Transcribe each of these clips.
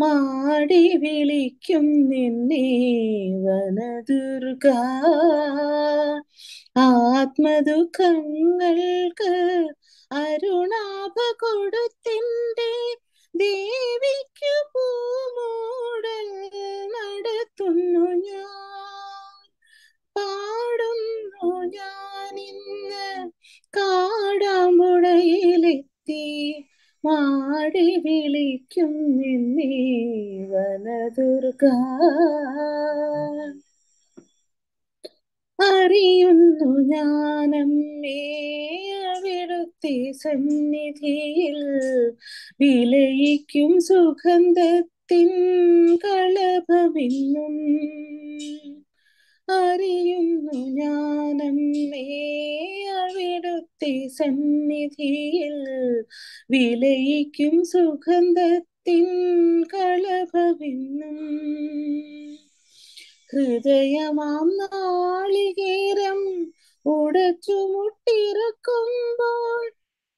മാടി വിളിക്കും നിന്നെ വനദുർഗ ആത്മദുഃഖങ്ങൾക്ക് അരുണാഭ കൊടുത്തിൻ്റെ ദേവിക്കു പൂമൂടൽ നടത്തുന്നു ഞാൻ പാടുന്നു ഞാൻ ഇന്ന് കാടാമ്പുഴയിലെത്തി മാടി വിളിക്കും നിന്നെ വനദുർഗ അറിയുന്നു ഞാനമ്മേ അവിടുത്തെ സന്നിധിയിൽ വിലയിക്കും സുഗന്ധത്തിൻ കളഭമിന്നും അറിയുന്നു ഞാനമ്മേ അവിടുത്തെ സന്നിധിയിൽ വിലയിക്കും സുഗന്ധത്തിൻ കളഭമിന്നും ഹൃദയമാം നാളികേരം ഉടച്ചു മുട്ടിറക്കുമ്പോൾ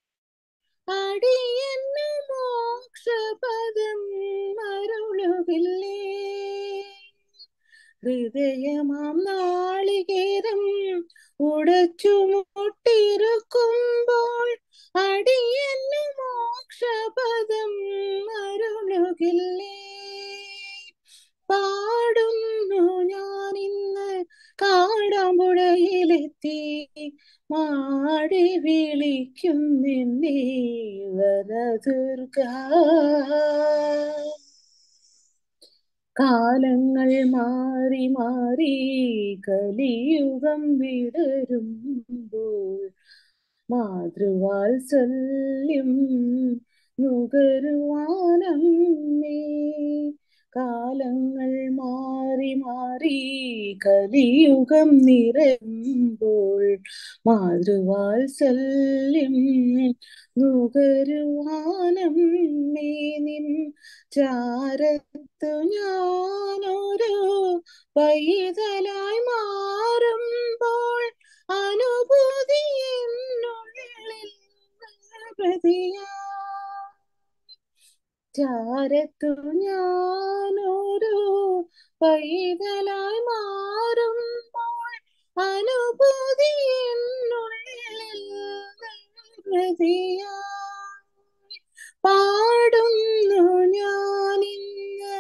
അടിയന്നു മോക്ഷപദം അരുളുകില്ലേ ഹൃദയമാം നാളികേരം ഉടച്ചു മുട്ടിറുക്കുമ്പോൾ അടിയന്നു മോക്ഷപദം അരുളുകില്ലേ പാടുന്നു ഞാൻ ഇന്ന് കാടാമ്പുഴയിലെത്തി മാടി വിളിക്കും നിന്നെ വനദുർഗ കാലങ്ങൾ മാറി മാറി കലിയുഗം വിടരുമ്പോൾ മാതൃവാത്സല്യം നുകരുവാനമ്മേ കാലങ്ങൾ മാറി മാറി കലിയുഗം നിറയുമ്പോൾ മാതൃവാത്സല്യം നുകരുവാനമ്മേ നിൻ ചാരത്തു ഞാനൊരു പൈതലായി മാറുമ്പോൾ അനുഭൂതി എന്നുള്ളിൽ പ്രതിയാ ചാരത്തു ഞാനൊരു പൈതലായി മാറുമ്പോൾ അനുഭൂതി എന്നുള്ളിൽ പ്രതിയായി പാടുന്നു ഞാനിന്ന്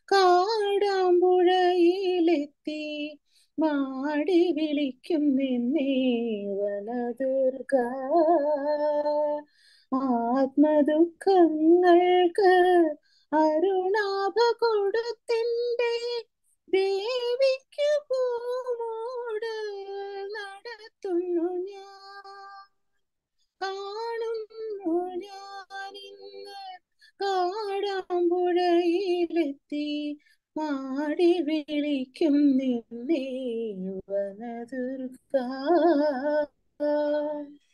കാടാമ്പുഴയിലെത്തി മാടി വിളിക്കും നിന്നെ വനദുർഗ ആത്മദുഃഖങ്ങൾക്ക് അരുണാഭ കൊടുത്തിൻ്റെ ദേവിക്ക് പൂമൂട് നടത്തുന്നു ഞാൻ കാണുന്നു ഞാനിന്ന് കാടാമ്പുഴയിലെത്തി മാടി വിളിക്കും നിന്നെ വനദുർഗ